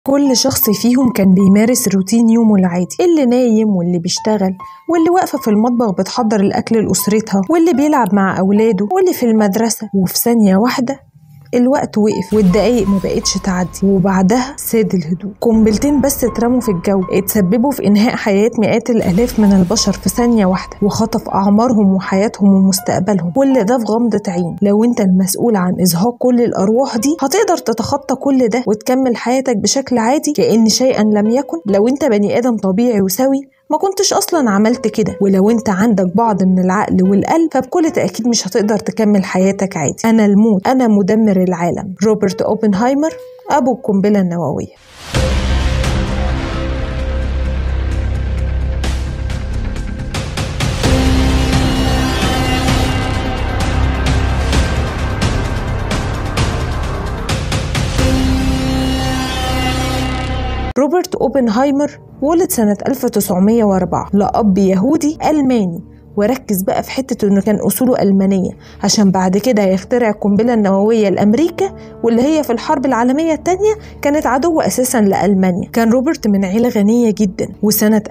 كل شخص فيهم كان بيمارس روتين يومه العادي اللي نايم واللي بيشتغل واللي واقفة في المطبخ بتحضر الأكل لأسرتها واللي بيلعب مع أولاده واللي في المدرسة وفي ثانية واحدة الوقت وقف والدقايق ما بقتش تعدي وبعدها ساد الهدوء قنبلتين بس اترموا في الجو اتسببوا في انهاء حياه مئات الالاف من البشر في ثانيه واحده وخطف اعمارهم وحياتهم ومستقبلهم كل ده في غمضه عين لو انت المسؤول عن ازهاق كل الارواح دي هتقدر تتخطى كل ده وتكمل حياتك بشكل عادي كأن شيئا لم يكن لو انت بني ادم طبيعي وسوي ما كنتش اصلا عملت كده ولو انت عندك بعض من العقل والقلب فبكل تاكيد مش هتقدر تكمل حياتك عادي انا الموت انا مدمر العالم روبرت اوبنهايمر ابو القنبله النوويه روبرت أوبنهايمر ولد سنة 1904 لأب يهودي ألماني وركز بقى في حتة إنه كان أصوله ألمانية عشان بعد كده يخترع القنبلة النووية لأمريكا واللي هي في الحرب العالمية التانية كانت عدو أساسا لألمانيا كان روبرت من عيلة غنية جدا وسنة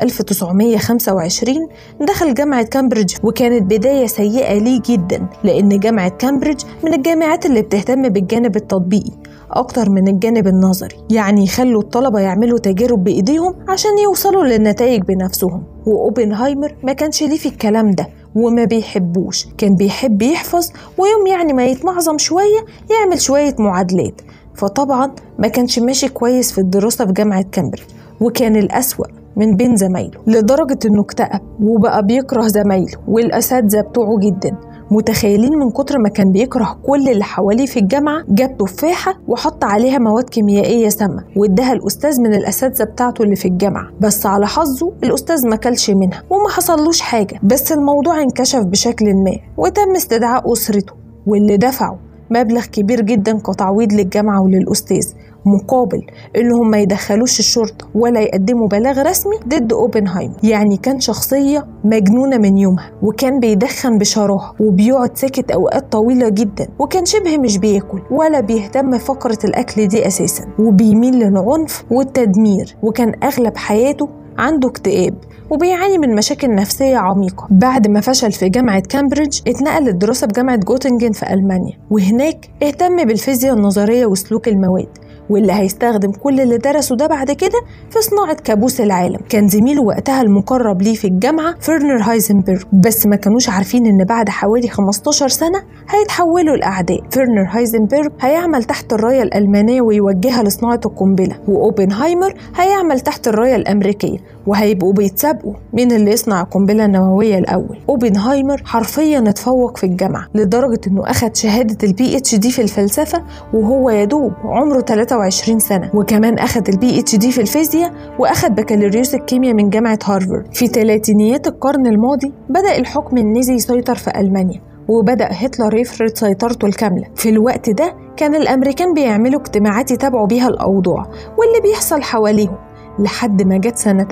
1925 دخل جامعة كامبريدج وكانت بداية سيئة ليه جدا لأن جامعة كامبريدج من الجامعات اللي بتهتم بالجانب التطبيقي أكتر من الجانب النظري يعني يخلوا الطلبة يعملوا تجارب بإيديهم عشان يوصلوا للنتائج بنفسهم وأوبنهايمر ما كانش ليه في الكلام ده وما بيحبوش كان بيحب يحفظ ويوم يعني ما يتمعظم شوية يعمل شوية معادلات فطبعا ما كانش ماشي كويس في الدراسة في جامعة كامبريدج وكان الأسوأ من بين زمايله لدرجة إنه اكتئب وبقى بيكره زمايله والأساتذة بتوعه جدا متخيلين من كتر ما كان بيكره كل اللي حواليه في الجامعة جاب تفاحة وحط عليها مواد كيميائية سامة واداها الأستاذ من الأساتذة بتاعته اللي في الجامعة بس على حظه الأستاذ ما كلش منها وما حصلوش حاجة بس الموضوع انكشف بشكل ما وتم استدعاء أسرته واللي دفعوا مبلغ كبير جدا كتعويض للجامعة وللأستاذ مقابل انهم ما يدخلوش الشرطه ولا يقدموا بلاغ رسمي ضد اوبنهايمر يعني كان شخصيه مجنونه من يومها وكان بيدخن بشراهه وبيقعد ساكت اوقات طويله جدا وكان شبه مش بياكل ولا بيهتم فقره الاكل دي اساسا وبيميل للعنف والتدمير وكان اغلب حياته عنده اكتئاب وبيعاني من مشاكل نفسية عميقة بعد ما فشل في جامعة كامبريدج اتنقل للدراسة في جامعة جوتنجن في ألمانيا وهناك اهتم بالفيزياء النظرية وسلوك المواد واللي هيستخدم كل اللي درسه ده بعد كده في صناعة كابوس العالم كان زميله وقتها المقرب ليه في الجامعة فيرنر هايزنبرغ بس ما كانوش عارفين ان بعد حوالي 15 سنة هيتحولوا لأعداء فيرنر هايزنبرغ هيعمل تحت الراية الألمانية ويوجهها لصناعة القنبلة وأوبنهايمر هيعمل تحت الراية الأمريكية وهيبقوا بيتسابقوا مين اللي يصنع القنبلة النووية الأول أوبنهايمر حرفيا اتفوق في الجامعة لدرجة إنه أخد شهادة البي اتش دي في الفلسفة وهو يدوب عمره 23 سنة وكمان أخد البي اتش دي في الفيزياء وأخد بكالوريوس الكيمياء من جامعة هارفارد في ثلاثينيات القرن الماضي بدأ الحكم النازي يسيطر في ألمانيا وبدأ هتلر يفرض سيطرته الكاملة في الوقت ده كان الأمريكان بيعملوا اجتماعات يتابعوا بيها الأوضاع واللي بيحصل حواليهم لحد ما جت سنة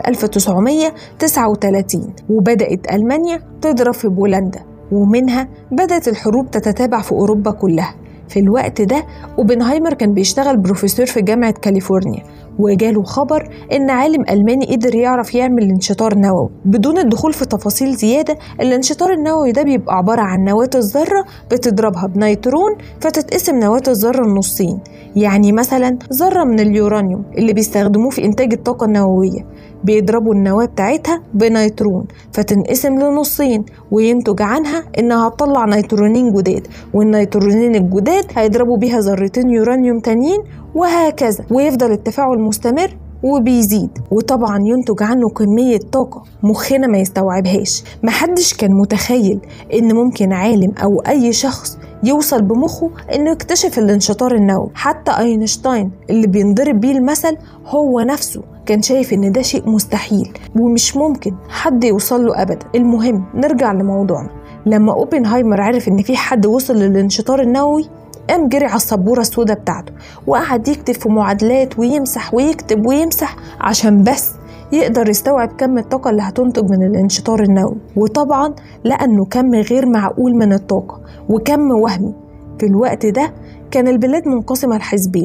1939 وبدأت ألمانيا تضرب في بولندا ومنها بدأت الحروب تتتابع في أوروبا كلها في الوقت ده اوبنهايمر كان بيشتغل بروفيسور في جامعة كاليفورنيا وجاله خبر إن عالم ألماني قدر يعرف يعمل انشطار نووي بدون الدخول في تفاصيل زيادة الانشطار النووي ده بيبقى عبارة عن نواة الذرة بتضربها بنيترون فتتقسم نواة الذرة النصين يعني مثلا ذرة من اليورانيوم اللي بيستخدموه في إنتاج الطاقة النووية بيضربوا النواة بتاعتها بنيترون فتنقسم لنصين وينتج عنها إنها هتطلع نيترونين جداد والنيترونين الجداد هيضربوا بيها ذرتين يورانيوم تانيين وهكذا ويفضل التفاعل مستمر وبيزيد وطبعا ينتج عنه كمية طاقة مخنا ما يستوعبهاش محدش كان متخيل إن ممكن عالم أو أي شخص يوصل بمخه إنه يكتشف الانشطار النووي حتى أينشتاين اللي بينضرب بيه المثل هو نفسه كان شايف إن ده شيء مستحيل ومش ممكن حد يوصل له أبدا المهم نرجع لموضوعنا لما أوبنهايمر عرف إن في حد وصل للانشطار النووي قام جري على السبورة السوداء بتاعته وقعد يكتب في معادلات ويمسح ويكتب ويمسح عشان بس يقدر يستوعب كم الطاقة اللي هتنتج من الانشطار النووي وطبعا لقى انه كم غير معقول من الطاقة وكم وهمي في الوقت ده كان البلاد منقسمة لحزبين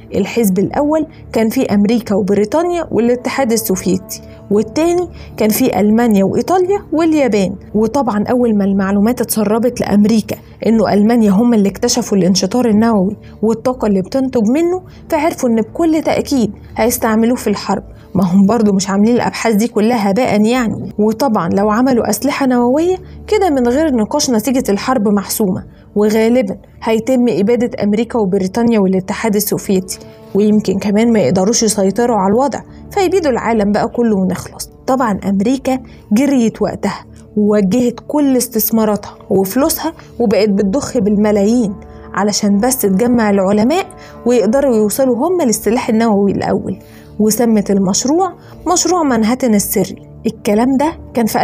الحزب الأول كان فيه أمريكا وبريطانيا والاتحاد السوفيتي والتاني كان فيه ألمانيا وإيطاليا واليابان وطبعا أول ما المعلومات اتسربت لأمريكا إنه ألمانيا هم اللي اكتشفوا الانشطار النووي والطاقة اللي بتنتج منه فعرفوا إن بكل تأكيد هيستعملوه في الحرب ما هم برضو مش عاملين الأبحاث دي كلها هباء يعني وطبعا لو عملوا أسلحة نووية كده من غير نقاش نتيجة الحرب محسومة وغالبا هيتم إبادة أمريكا وبريطانيا والاتحاد السوفيتي ويمكن كمان ما يقدروش يسيطروا على الوضع فيبيدوا العالم بقى كله ونخلص طبعا أمريكا جريت وقتها ووجهت كل استثماراتها وفلوسها وبقت بتضخ بالملايين علشان بس تجمع العلماء ويقدروا يوصلوا هم للسلاح النووي الأول وسمت المشروع مشروع منهاتن السري الكلام ده كان في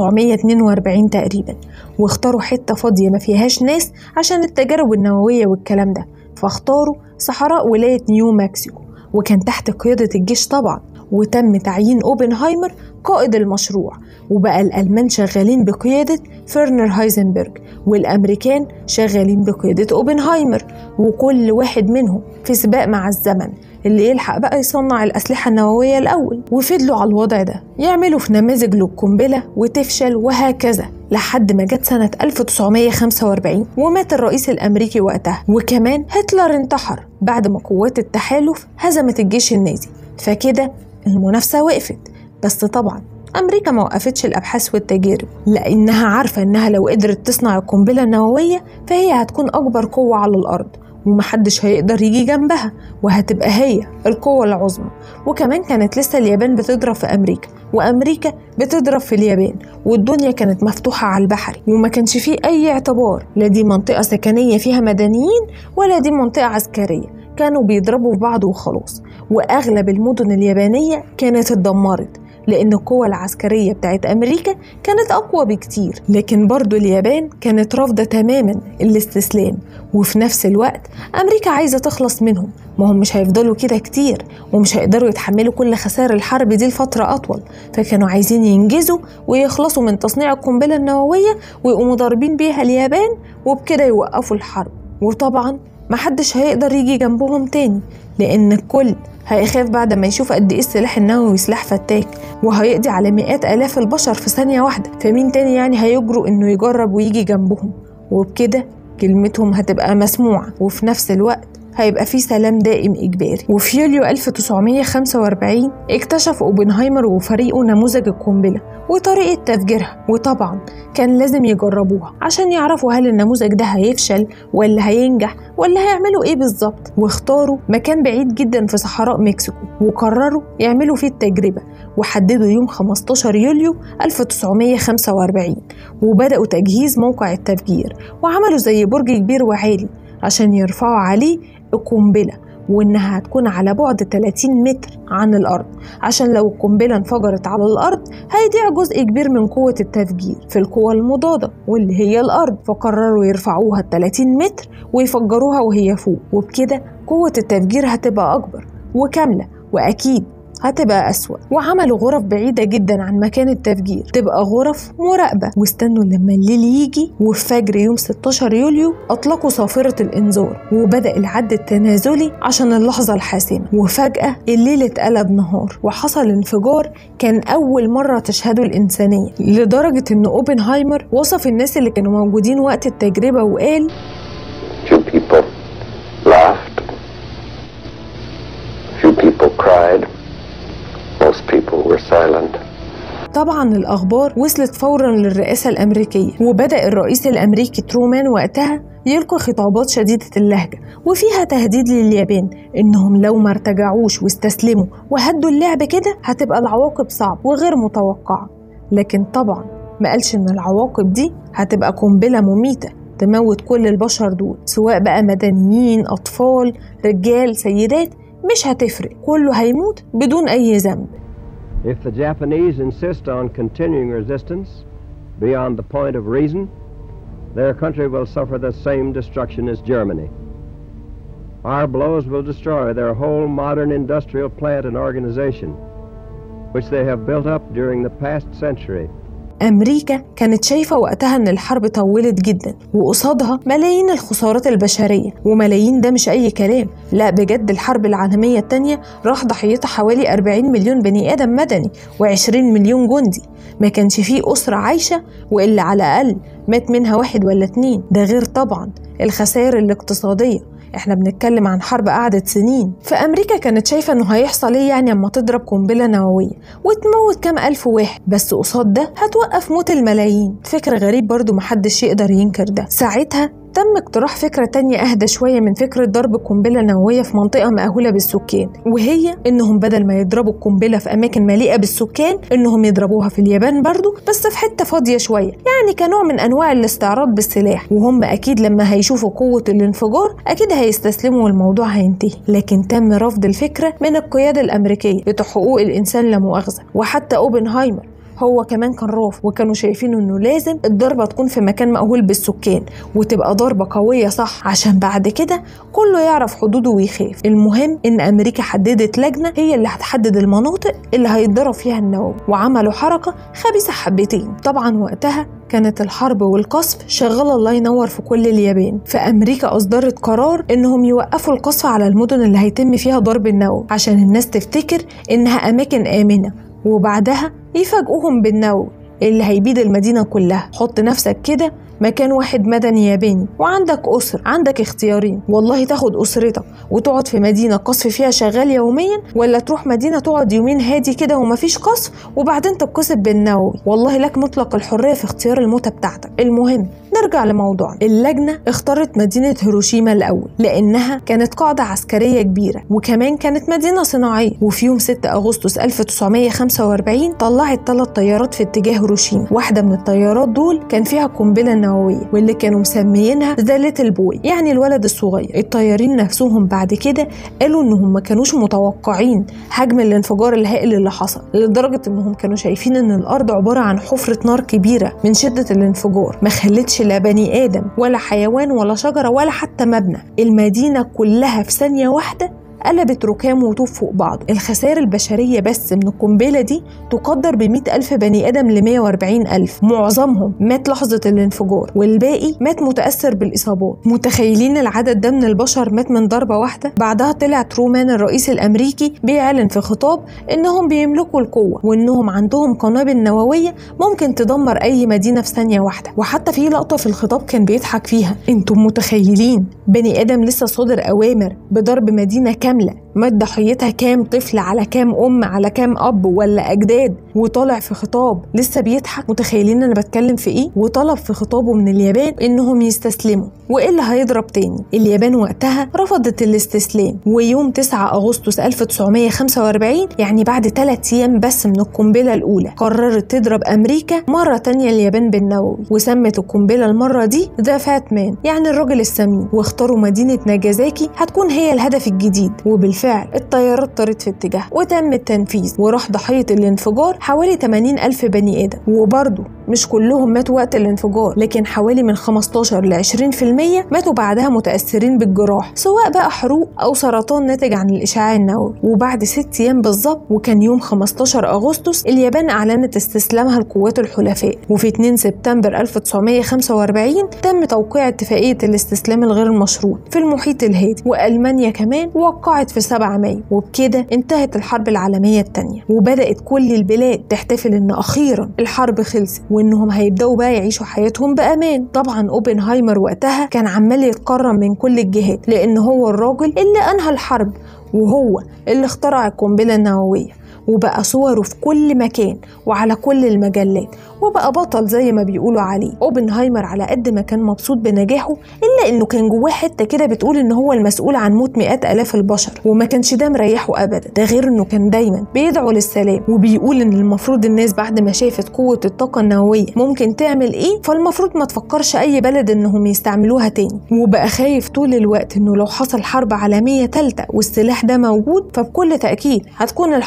1942 تقريبا واختاروا حتة فاضية ما فيهاش ناس عشان التجارب النووية والكلام ده فاختاروا صحراء ولاية نيو مكسيكو وكان تحت قيادة الجيش طبعا وتم تعيين اوبنهايمر قائد المشروع وبقى الألمان شغالين بقيادة فيرنر هايزنبرج والأمريكان شغالين بقيادة اوبنهايمر وكل واحد منهم في سباق مع الزمن اللي يلحق بقى يصنع الأسلحة النووية الأول وفضلوا على الوضع ده يعملوا في نماذج للقنبلة وتفشل وهكذا لحد ما جت سنة 1945 ومات الرئيس الأمريكي وقتها وكمان هتلر انتحر بعد ما قوات التحالف هزمت الجيش النازي فكده المنافسة وقفت بس طبعا أمريكا ما وقفتش الأبحاث والتجارب لأنها عارفة إنها لو قدرت تصنع القنبلة النووية فهي هتكون أكبر قوة على الأرض ومحدش هيقدر يجي جنبها وهتبقى هي القوة العظمى وكمان كانت لسه اليابان بتضرب في أمريكا وأمريكا بتضرب في اليابان والدنيا كانت مفتوحة على البحر وما كانش فيه أي اعتبار لا دي منطقة سكنية فيها مدنيين ولا دي منطقة عسكرية كانوا بيضربوا في بعض وخلاص وأغلب المدن اليابانية كانت اتدمرت لأن القوة العسكرية بتاعت أمريكا كانت أقوى بكتير لكن برضو اليابان كانت رافضة تماما الاستسلام وفي نفس الوقت أمريكا عايزة تخلص منهم ما هم مش هيفضلوا كده كتير ومش هيقدروا يتحملوا كل خسائر الحرب دي لفترة أطول فكانوا عايزين ينجزوا ويخلصوا من تصنيع القنبلة النووية ويقوموا ضاربين بيها اليابان وبكده يوقفوا الحرب وطبعا محدش هيقدر يجي جنبهم تاني لأن الكل هيخاف بعد ما يشوف قد ايه السلاح النووي سلاح فتاك وهيقضي على مئات الاف البشر في ثانيه واحده فمين تاني يعني هيجرؤ انه يجرب ويجي جنبهم وبكده كلمتهم هتبقى مسموعه وفي نفس الوقت هيبقى في سلام دائم إجباري وفي يوليو 1945 اكتشف أوبنهايمر وفريقه نموذج القنبلة وطريقة تفجيرها وطبعا كان لازم يجربوها عشان يعرفوا هل النموذج ده هيفشل ولا هينجح ولا هيعملوا ايه بالظبط واختاروا مكان بعيد جدا في صحراء مكسيكو وقرروا يعملوا فيه التجربة وحددوا يوم 15 يوليو 1945 وبدأوا تجهيز موقع التفجير وعملوا زي برج كبير وعالي عشان يرفعوا عليه القنبلة وإنها هتكون على بعد 30 متر عن الأرض عشان لو القنبلة انفجرت على الأرض هيضيع جزء كبير من قوة التفجير في القوة المضادة واللي هي الأرض فقرروا يرفعوها 30 متر ويفجروها وهي فوق وبكده قوة التفجير هتبقى أكبر وكاملة وأكيد هتبقى أسوأ وعملوا غرف بعيدة جدا عن مكان التفجير تبقى غرف مراقبة واستنوا لما الليل يجي وفي فجر يوم 16 يوليو أطلقوا صافرة الإنذار وبدأ العد التنازلي عشان اللحظة الحاسمة وفجأة الليل اتقلب نهار وحصل انفجار كان أول مرة تشهده الإنسانية لدرجة إن أوبنهايمر وصف الناس اللي كانوا موجودين وقت التجربة وقال Few people laughed. Few people cried. Most people were silent. طبعا الأخبار وصلت فورا للرئاسة الأمريكية وبدأ الرئيس الأمريكي ترومان وقتها يلقي خطابات شديدة اللهجة وفيها تهديد لليابان إنهم لو ما ارتجعوش واستسلموا وهدوا اللعب كده هتبقى العواقب صعب وغير متوقعة لكن طبعا ما قالش إن العواقب دي هتبقى قنبلة مميتة تموت كل البشر دول سواء بقى مدنيين أطفال رجال سيدات مش هتفرق كله هيموت بدون أي ذنب If the Japanese insist on continuing resistance beyond the point of reason, their country will suffer the same destruction as Germany. Our blows will destroy their whole modern industrial plant and organization, which they have built up during the past century أمريكا كانت شايفة وقتها إن الحرب طولت جدا وقصادها ملايين الخسارات البشرية وملايين ده مش أي كلام لا بجد الحرب العالمية التانية راح ضحيتها حوالي 40 مليون بني آدم مدني و20 مليون جندي ما كانش فيه أسرة عايشة وإلا على الأقل مات منها واحد ولا اتنين ده غير طبعا الخسائر الاقتصادية احنا بنتكلم عن حرب قعدت سنين فامريكا كانت شايفه انه هيحصل ايه يعني اما تضرب قنبله نوويه وتموت كام الف واحد بس قصاد ده هتوقف موت الملايين فكر غريب برضو محدش يقدر ينكر ده ساعتها تم اقتراح فكرة تانية أهدى شوية من فكرة ضرب قنبلة نووية في منطقة مأهولة بالسكان وهي إنهم بدل ما يضربوا القنبلة في أماكن مليئة بالسكان إنهم يضربوها في اليابان برضو بس في حتة فاضية شوية يعني كنوع من أنواع الاستعراض بالسلاح وهم أكيد لما هيشوفوا قوة الانفجار أكيد هيستسلموا والموضوع هينتهي لكن تم رفض الفكرة من القيادة الأمريكية بتوع حقوق الإنسان لا مؤاخذة وحتى أوبنهايمر هو كمان كان رافض وكانوا شايفين انه لازم الضربه تكون في مكان مأهول بالسكان وتبقى ضربه قويه صح عشان بعد كده كله يعرف حدوده ويخاف المهم ان امريكا حددت لجنه هي اللي هتحدد المناطق اللي هيتضرب فيها النووي وعملوا حركه خبيثه حبتين طبعا وقتها كانت الحرب والقصف شغالة الله ينور في كل اليابان فأمريكا أصدرت قرار إنهم يوقفوا القصف على المدن اللي هيتم فيها ضرب النووي عشان الناس تفتكر إنها أماكن آمنة وبعدها يفاجئوهم بالنووي اللي هيبيد المدينة كلها حط نفسك كده مكان واحد مدني ياباني وعندك أسر عندك اختيارين والله تاخد أسرتك وتقعد في مدينة قصف فيها شغال يوميا ولا تروح مدينة تقعد يومين هادي كده ومفيش قصف وبعدين تتقصف بالنووي والله لك مطلق الحرية في اختيار الموتة بتاعتك المهم نرجع لموضوعنا اللجنة اختارت مدينة هيروشيما الأول لأنها كانت قاعدة عسكرية كبيرة وكمان كانت مدينة صناعية وفي يوم 6 أغسطس 1945 طلعت ثلاث طيارات في اتجاه هيروشيما واحدة من الطيارات دول كان فيها قنبلة نووية واللي كانوا مسميينها ذا ليتل بوي يعني الولد الصغير الطيارين نفسهم بعد كده قالوا انهم ما كانوش متوقعين حجم الانفجار الهائل اللي حصل لدرجة انهم كانوا شايفين ان الارض عبارة عن حفرة نار كبيرة من شدة الانفجار ما خلتش لا بني ادم ولا حيوان ولا شجرة ولا حتى مبنى المدينة كلها في ثانية واحدة قلبت ركام وطوب فوق بعض الخسائر البشرية بس من القنبلة دي تقدر ب ألف بني آدم ل 140 ألف معظمهم مات لحظة الانفجار والباقي مات متأثر بالإصابات متخيلين العدد ده من البشر مات من ضربة واحدة بعدها طلع ترومان الرئيس الأمريكي بيعلن في خطاب إنهم بيملكوا القوة وإنهم عندهم قنابل نووية ممكن تدمر أي مدينة في ثانية واحدة وحتى في لقطة في الخطاب كان بيضحك فيها انتم متخيلين بني آدم لسه صادر أوامر بضرب مدينة كاملة مات ضحيتها كام طفل على كام أم على كام أب ولا أجداد وطالع في خطاب لسه بيضحك متخيلين أنا بتكلم في إيه وطلب في خطابه من اليابان إنهم يستسلموا وإيه اللي هيضرب تاني اليابان وقتها رفضت الاستسلام ويوم 9 أغسطس 1945 يعني بعد ثلاث أيام بس من القنبلة الأولى قررت تضرب أمريكا مرة تانية اليابان بالنووي وسمت القنبلة المرة دي ذا فات مان يعني الراجل السمين واختاروا مدينة ناجازاكي هتكون هي الهدف الجديد وبالفعل الطيارات طارت في اتجاه وتم التنفيذ وراح ضحية الانفجار حوالي 80 ألف بني آدم وبرضه مش كلهم ماتوا وقت الانفجار لكن حوالي من 15 ل 20% ماتوا بعدها متأثرين بالجراح سواء بقى حروق أو سرطان ناتج عن الإشعاع النووي وبعد ست أيام بالظبط وكان يوم 15 أغسطس اليابان أعلنت استسلامها لقوات الحلفاء وفي 2 سبتمبر 1945 تم توقيع اتفاقية الاستسلام الغير مشروط في المحيط الهادي وألمانيا كمان وقعت في 7 مايو وبكده انتهت الحرب العالمية الثانية وبدأت كل البلاد تحتفل إن أخيرا الحرب خلصت وإنهم هيبدأوا بقى يعيشوا حياتهم بأمان طبعا أوبنهايمر وقتها كان عمال يتكرم من كل الجهات لأن هو الراجل اللي أنهى الحرب وهو اللي اخترع القنبلة النووية وبقى صوره في كل مكان وعلى كل المجلات وبقى بطل زي ما بيقولوا عليه اوبنهايمر على قد ما كان مبسوط بنجاحه الا انه كان جواه حته كده بتقول ان هو المسؤول عن موت مئات الاف البشر وما كانش ده مريحه ابدا ده غير انه كان دايما بيدعو للسلام وبيقول ان المفروض الناس بعد ما شافت قوه الطاقه النوويه ممكن تعمل ايه فالمفروض ما تفكرش اي بلد انهم يستعملوها تاني وبقى خايف طول الوقت انه لو حصل حرب عالميه ثالثه والسلاح ده موجود فبكل تاكيد هتكون الحرب الاخيره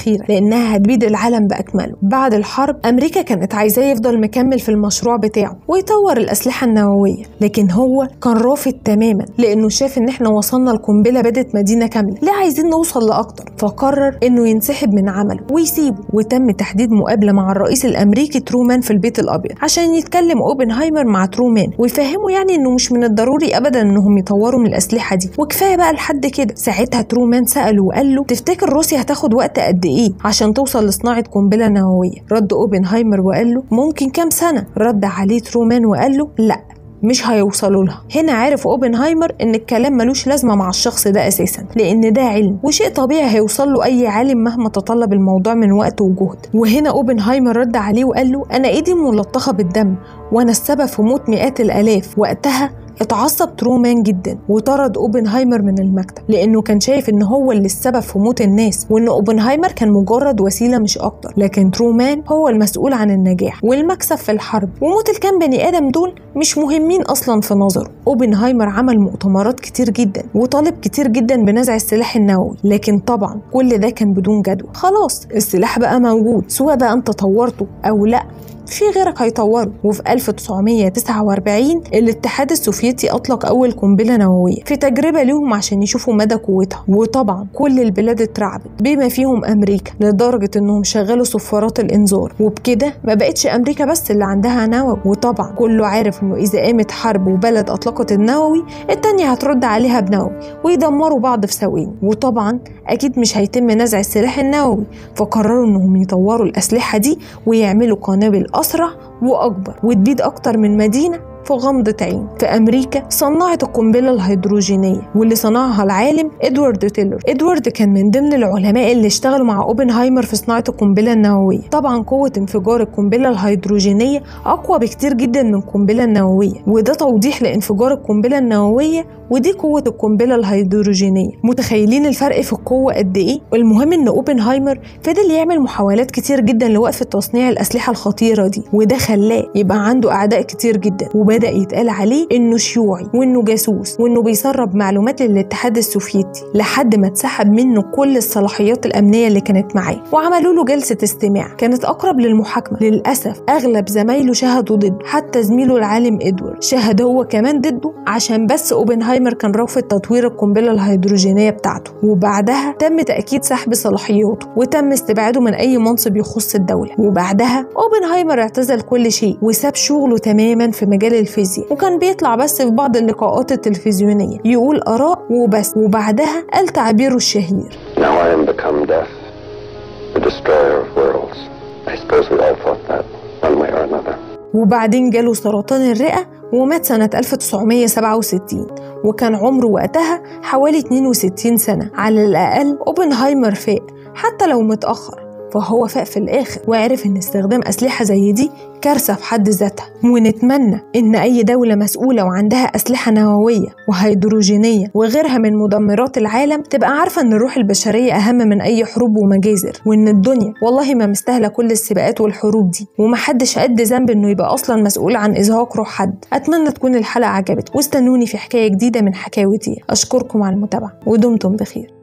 الأخيرة لأنها هتبيد العالم بأكمله بعد الحرب أمريكا كانت عايزاه يفضل مكمل في المشروع بتاعه ويطور الأسلحة النووية لكن هو كان رافض تماما لأنه شاف إن إحنا وصلنا لقنبلة بدت مدينة كاملة ليه عايزين نوصل لأكتر فقرر إنه ينسحب من عمله ويسيبه وتم تحديد مقابلة مع الرئيس الأمريكي ترومان في البيت الأبيض عشان يتكلم أوبنهايمر مع ترومان ويفهمه يعني إنه مش من الضروري أبدا إنهم يطوروا من الأسلحة دي وكفاية بقى لحد كده ساعتها ترومان سأله وقال له تفتكر روسيا هتاخد وقت قد إيه عشان توصل لصناعة قنبلة نووية رد أوبنهايمر وقال له ممكن كام سنة رد عليه ترومان وقال له لا مش هيوصلوا لها هنا عرف اوبنهايمر ان الكلام ملوش لازمه مع الشخص ده اساسا لان ده علم وشيء طبيعي هيوصل له اي عالم مهما تطلب الموضوع من وقت وجهد وهنا اوبنهايمر رد عليه وقال له انا ايدي ملطخه بالدم وانا السبب في موت مئات الالاف وقتها اتعصب ترومان جدا وطرد اوبنهايمر من المكتب لانه كان شايف ان هو اللي السبب في موت الناس وان اوبنهايمر كان مجرد وسيله مش اكتر لكن ترومان هو المسؤول عن النجاح والمكسب في الحرب وموت الكام بني ادم دول مش مهمين اصلا في نظره اوبنهايمر عمل مؤتمرات كتير جدا وطالب كتير جدا بنزع السلاح النووي لكن طبعا كل ده كان بدون جدوى خلاص السلاح بقى موجود سواء بقى انت طورته او لا في غيرك هيطوره وفي 1949 الاتحاد السوفيتي أطلق أول قنبلة نووية في تجربة ليهم عشان يشوفوا مدى قوتها وطبعا كل البلاد اترعبت بما فيهم أمريكا لدرجة إنهم شغلوا صفارات الإنذار وبكده ما بقتش أمريكا بس اللي عندها نووي وطبعا كله عارف إنه إذا قامت حرب وبلد أطلقت النووي التانية هترد عليها بنووي ويدمروا بعض في ثواني وطبعا أكيد مش هيتم نزع السلاح النووي فقرروا إنهم يطوروا الأسلحة دي ويعملوا قنابل أسرع وأكبر وتبيد أكتر من مدينة في غمضة عين في أمريكا صنعت القنبلة الهيدروجينية واللي صنعها العالم إدوارد تيلر إدوارد كان من ضمن العلماء اللي اشتغلوا مع أوبنهايمر في صناعة القنبلة النووية طبعا قوة انفجار القنبلة الهيدروجينية أقوى بكتير جدا من القنبلة النووية وده توضيح لانفجار القنبلة النووية ودي قوة القنبلة الهيدروجينية متخيلين الفرق في القوة قد إيه؟ المهم إن أوبنهايمر فضل يعمل محاولات كتير جدا لوقف تصنيع الأسلحة الخطيرة دي وده خلاه يبقى عنده أعداء كتير جدا وبدأ يتقال عليه إنه شيوعي وإنه جاسوس وإنه بيسرب معلومات للاتحاد السوفيتي لحد ما اتسحب منه كل الصلاحيات الأمنية اللي كانت معاه وعملوا له جلسة استماع كانت أقرب للمحاكمة للأسف أغلب زمايله شهدوا ضده حتى زميله العالم إدوارد شهد هو كمان ضده عشان بس أوبنهايمر كان رافض تطوير القنبلة الهيدروجينية بتاعته وبعدها تم تأكيد سحب صلاحياته وتم استبعاده من أي منصب يخص الدولة وبعدها أوبنهايمر اعتزل كل شيء وساب شغله تماما في مجال الفيزياء وكان بيطلع بس في بعض اللقاءات التلفزيونية يقول آراء وبس وبعدها قال تعبيره الشهير Now I am become death, the destroyer of worlds. I suppose we all thought that, one way or another. وبعدين جاله سرطان الرئة ومات سنة 1967 وكان عمره وقتها حوالي 62 سنة على الأقل أوبنهايمر فاق حتى لو متأخر فهو فاق في الآخر وعرف إن استخدام أسلحة زي دي كارثة في حد ذاتها ونتمنى إن أي دولة مسؤولة وعندها أسلحة نووية وهيدروجينية وغيرها من مدمرات العالم تبقى عارفة إن الروح البشرية أهم من أي حروب ومجازر وإن الدنيا والله ما مستاهلة كل السباقات والحروب دي ومحدش قد ذنب إنه يبقى أصلا مسؤول عن إزهاق روح حد أتمنى تكون الحلقة عجبت واستنوني في حكاية جديدة من حكاوتي أشكركم على المتابعة ودمتم بخير